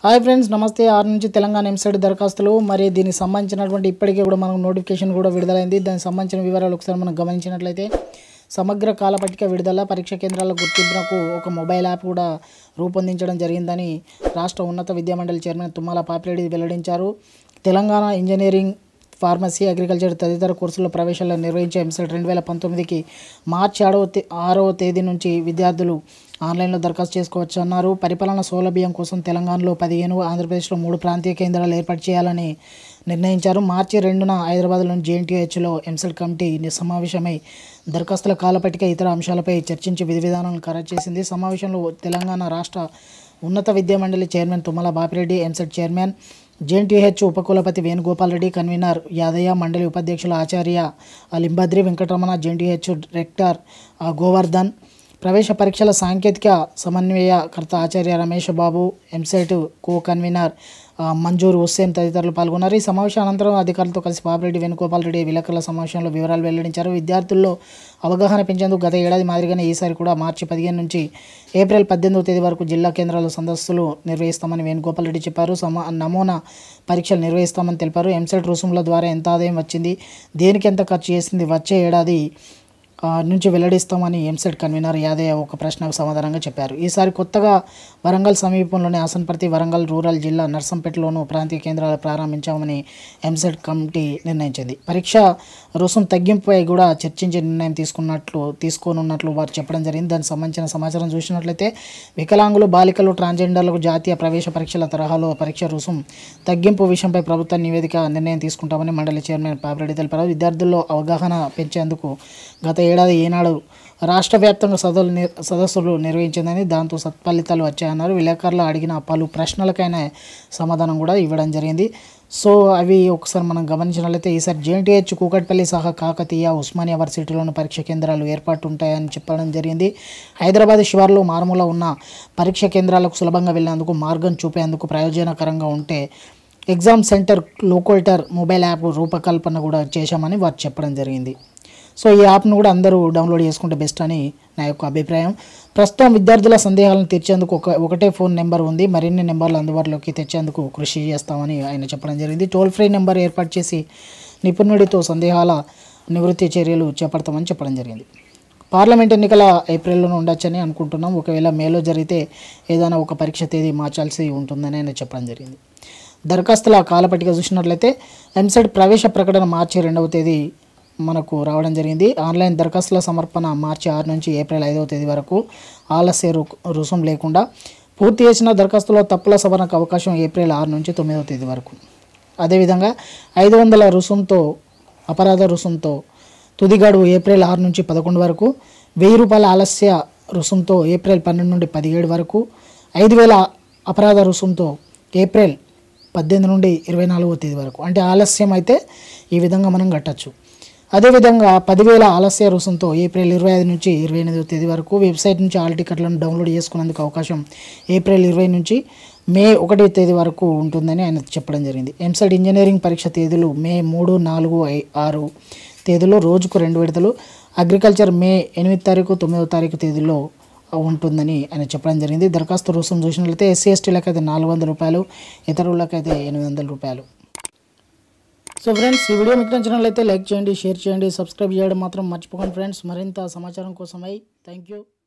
hi friends నమస్తే ఆరు నుంచి తెలంగాణ ఎంసెట్ దరఖాస్తులు మరి దీనికి సంబంధించినటువంటి ఇప్పటికే కూడా మనకు నోటిఫికేషన్ కూడా విడుదలైంది దానికి సంబంధించిన వివరాలు ఒకసారి మనం గమనించినట్లయితే సమగ్ర కాలపట్టిక విడుదల పరీక్ష కేంద్రాల గుర్తింపునకు ఒక మొబైల్ యాప్ కూడా రూపొందించడం జరిగిందని రాష్ట్ర ఉన్నత విద్యామండలి చైర్మన్ తుమ్మల పాపిరెడ్డి వెల్లడించారు తెలంగాణ ఇంజనీరింగ్ ఫార్మసీ అగ్రికల్చర్ తదితర కోర్సుల్లో ప్రవేశాలు నిర్వహించే ఎంసెట్ రెండు వేల పంతొమ్మిదికి మార్చి ఆరవ తే ఆరవ తేదీ నుంచి విద్యార్థులు ఆన్లైన్లో దరఖాస్తు చేసుకోవచ్చు అన్నారు పరిపాలన సౌలభ్యం కోసం తెలంగాణలో పదిహేను ఆంధ్రప్రదేశ్లో మూడు ప్రాంతీయ కేంద్రాలు ఏర్పాటు చేయాలని నిర్ణయించారు మార్చి రెండున హైదరాబాద్లోని జేఎన్టీహెచ్లో ఎంసెట్ కమిటీ ని- సమావేశమై దరఖాస్తుల కాలపట్టిక ఇతర అంశాలపై చర్చించి విధి విధానాలను ఖరారు చేసింది సమావేశంలో తెలంగాణ రాష్ట్ర ఉన్నత విద్యామండలి chairman Tummala Bapireddy EAMCET chairman JNTUH ఉపకులపతి వేణుగోపాల్ రెడ్డి కన్వీనర్ యాదయ్య మండలి ఉపాధ్యక్షులు ఆచార్య లింబాద్రి వెంకటరమణ జేఎన్టీహెచ్ రెక్టర్ ఆ, గోవర్ధన్ ప్రవేశ పరీక్షల సాంకేతిక సమన్వయకర్త ఆచార్య Ramesh Babu EAMCET co convener ఆ, మంజూర్ హుస్సేన్ తదితరులు పాల్గొన్నారు ఈ సమావేశం అనంతరం అధికారులతో కలిసి పాపిరెడ్డి వేణుగోపాల్ రెడ్డి విలేకరుల సమావేశంలో వివరాలు వెల్లడించారు విద్యార్థుల్లో అవగాహన పెంచేందుకు గత ఏడాది మాదిరిగానే ఈసారి కూడా మార్చి పదిహేను నుంచి ఏప్రిల్ పద్దెనిమిదవ తేదీ వరకు జిల్లా కేంద్రాల సందస్సులు నిర్వహిస్తామని వేణుగోపాల్ రెడ్డి చెప్పారు సమా నమూనా పరీక్షలు నిర్వహిస్తామని తెలిపారు ఎంసెట్ రుసుముల ద్వారా ఎంత ఆదాయం వచ్చింది దేనికి ఎంత ఖర్చు చేసింది వచ్చే ఏడాది ఆ, నుంచి వెల్లడిస్తామని ఎంసెట్ కన్వీనర్ యాదయ్య ఒక ప్రశ్నకు సమాధానంగా చెప్పారు ఈసారి కొత్తగా వరంగల్ సమీపంలోని ఆసన్పర్తి వరంగల్ రూరల్ జిల్లా నర్సంపేటలోను ప్రాంతీయ కేంద్రాలు ప్రారంభించామని ఎంసెట్ కమిటీ నిర్ణయించింది పరీక్ష రుసుం తగ్గింపుపై కూడా చర్చించి నిర్ణయం తీసుకున్నట్లు తీసుకోనున్నట్లు వారు చెప్పడం జరిగింది దానికి సంబంధించిన సమాచారం చూసినట్లయితే వికలాంగులు బాలికలు ట్రాన్స్జెండర్లకు జాతీయ ప్రవేశ పరీక్షల తరహాలో పరీక్ష రుసుం తగ్గింపు విషయంపై ప్రభుత్వ నివేదిక నిర్ణయం తీసుకుంటామని మండలి చైర్మన్ పాపిరెడ్డి తెలిపారు విద్యార్థుల్లో అవగాహన పెంచేందుకు గత ఏడాది ఈనాడు రాష్ట్ర వ్యాప్తంగా సదస్సులు నిర్- సదస్సులు నిర్వహించిందని దాంతో సత్ఫలితాలు వచ్చాయన్నారు విలేకరులు అడిగిన పలు ప్రశ్నలకైనా సమాధానం కూడా ఇవ్వడం జరిగింది సో అవి ఒకసారి మనం గమనించినట్లయితే ఈసారి జేఎన్టీహెచ్ కూకట్పల్లి సహా కాకతీయ ఉస్మానియా వర్సిటీలోని పరీక్ష కేంద్రాలు ఏర్పాటు ఉంటాయని చెప్పడం జరిగింది హైదరాబాద్ శివార్లో మారుమూల ఉన్న పరీక్ష కేంద్రాలకు సులభంగా వెళ్ళేందుకు మార్గం చూపేందుకు ప్రయోజనకరంగా ఉంటే exam centre locator mobile app రూపకల్పన కూడా చేశామని వారు చెప్పడం జరిగింది సో ఈ యాప్ను కూడా అందరూ డౌన్లోడ్ చేసుకుంటే బెస్ట్ అని నా యొక్క అభిప్రాయం ప్రస్తుతం విద్యార్థుల సందేహాలను తీర్చేందుకు ఒక ఒకటే ఫోన్ నెంబర్ ఉంది మరిన్ని నెంబర్లు అందుబాటులోకి తెచ్చేందుకు కృషి చేస్తామని ఆయన చెప్పడం జరిగింది టోల్ ఫ్రీ నెంబర్ ఏర్పాటు చేసి నిపుణుడితో సందేహాల నివృత్తి చర్యలు చేపడతామని చెప్పడం జరిగింది పార్లమెంట్ ఎన్నికల ఏప్రిల్లోనే ఉండొచ్చని అనుకుంటున్నాం ఒకవేళ మేలో జరిగితే ఏదైనా ఒక పరీక్ష తేదీ మార్చాల్సి ఉంటుందని ఆయన చెప్పడం జరిగింది దరఖాస్తుల కాలపట్టిక చూసినట్లయితే ఎంసెట్ ప్రవేశ ప్రకటన మార్చి రెండవ తేదీ మనకు రావడం జరిగింది ఆన్లైన్ దరఖాస్తుల సమర్పణ మార్చి ఆరు నుంచి ఏప్రిల్ ఐదవ తేదీ వరకు ఆలస్య రు- రుసుం లేకుండా పూర్తి చేసిన దరఖాస్తులో తప్పుల సవరణకు అవకాశం ఏప్రిల్ ఆరు నుంచి తొమ్మిదవ తేదీ వరకు అదేవిధంగా ఐదు వందల రుసుంతో అపరాధ రుసుంతో తుది గడువు ఏప్రిల్ ఆరు నుంచి పదకొండు వరకు వెయ్యి రూపాయల ఆలస్య రుసుంతో ఏప్రిల్ పన్నెండు నుండి పదిహేడు వరకు ఐదు వేల అపరాధ రుసుంతో ఏప్రిల్ పద్దెనిమిది నుండి ఇరవై నాలుగవ తేదీ వరకు అంటే ఆలస్యం అయితే ఈ విధంగా మనం కట్టచ్చు అదేవిధంగా పదివేల ఆలస్య రుసుంతో ఏప్రిల్ ఇరవై ఐదు నుంచి ఇరవై ఎనిమిదవ తేదీ వరకు వెబ్సైట్ నుంచి ఆల్ టికెట్లను డౌన్లోడ్ చేసుకునేందుకు అవకాశం ఏప్రిల్ ఇరవై నుంచి మే ఒకటి తేదీ వరకు ఉంటుందని ఆయన చెప్పడం జరిగింది ఎంసెట్ ఇంజనీరింగ్ పరీక్ష తేదీలు మే మూడు నాలుగు ఐ- ఆరు తేదీలో రోజుకు రెండు విడతలు అగ్రికల్చర్ మే ఎనిమిది తారీఖు తొమ్మిదవ తారీఖు తేదీలో ఉంటుందని ఆయన చెప్పడం జరిగింది దరఖాస్తు రుసుం చూసినట్లయితే ఎస్సీ ఎస్టీలకు అయితే నాలుగు వందల రూపాయలు ఇతరులకైతే ఎనిమిది వందల రూపాయలు సో ఫ్రెండ్స్ ఈ వీడియో మీకు నచ్చినట్లయితే లైక్ చేయండి షేర్ చేయండి సబ్స్క్రైబ్ చేయడం మాత్రం మర్చిపోకండి ఫ్రెండ్స్ మరింత సమాచారం కోసమై థ్యాంక్ యూ